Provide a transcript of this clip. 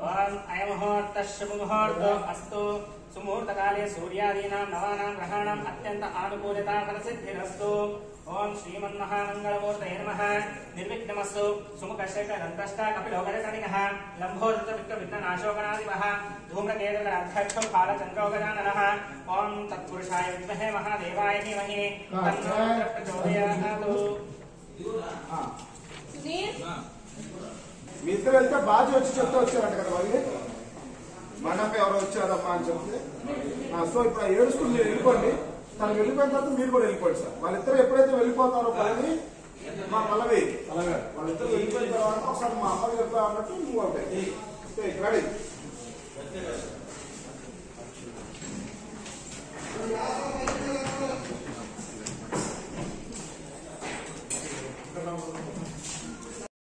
ఓం అయముహూర్త శుభముహూర్తో అస్తు సుముహూర్తకాలే సూర్యాదీనాం నవానాం గ్రహాణం అత్యంత ఆనుకూలత ఫలసిద్ధిరస్తు ఓం శ్రీమన్మహామంగళమూర్తయే నమః నిర్విఘ్నమస్తు సుముఖశేఖ దంతష్ట కపిలోగజకణికః లంబోదృత విక్ర విఘ్ననాశోకనాదివః ధూమ్రకేతుగరాధ్యక్షో బాలచంద్రోగజాననः ఓం తత్పురుషాయ విద్మహే మహాదేవాయ ధీమహి తన్నో రుద్రః ప్రచోదయాత్ ఆ, సునీల్ మీ ఇద్దరు వెళ్తే బాజీ వచ్చి చెప్తే వచ్చారంట కదా మళ్ళీ మండప ఎవరో వచ్చారమ్మా అని చెప్తే ఆ, సో ఇప్పుడు ఆ ఏడుస్తుంది మీరు వెళ్ళిపోండి తను వెళ్ళిపోయిన తర్వాత మీరు కూడా వెళ్ళిపోండి సార్ వాళ్ళిద్దరు ఎప్పుడైతే వెళ్ళిపోతారో పని మా పల్లవి వాళ్ళిద్దరు వెళ్ళిపోయిన తర్వాత ఒకసారి మా అమ్మకి చెప్పా అన్నట్టు నువ్వు అవుతాయి రెడీ